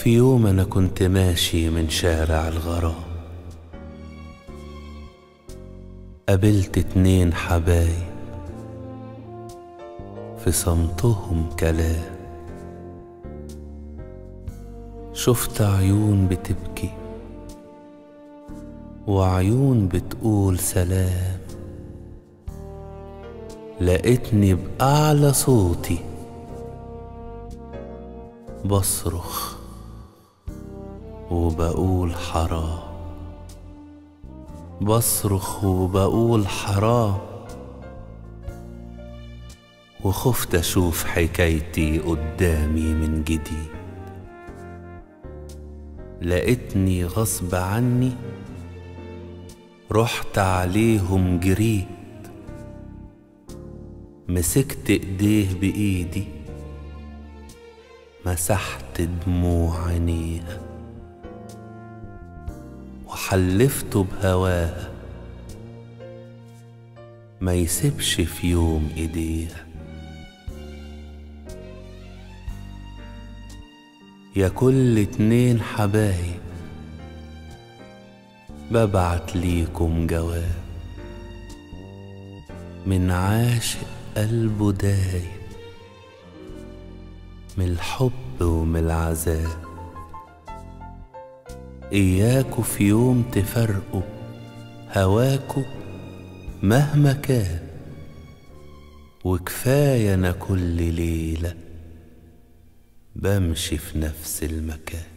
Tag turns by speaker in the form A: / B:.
A: في يوم أنا كنت ماشي من شارع الغرام قابلت اتنين حبايب في صمتهم كلام شفت عيون بتبكي وعيون بتقول سلام لقيتني بأعلى صوتي بصرخ وبقول حرام بصرخ وبقول حرام وخفت اشوف حكايتي قدامي من جديد لقيتني غصب عني رحت عليهم جريت مسكت ايديه بايدي مسحت دموع عينيها وحلفته بهواها ما يسيبش في يوم ايديها يا كل اتنين حبايب ببعت ليكم جواب من عاشق قلبه دايب من الحب ومن العذاب إياكوا في يوم تفرقوا هواكوا مهما كان وكفاية أنا كل ليلة بمشي في نفس المكان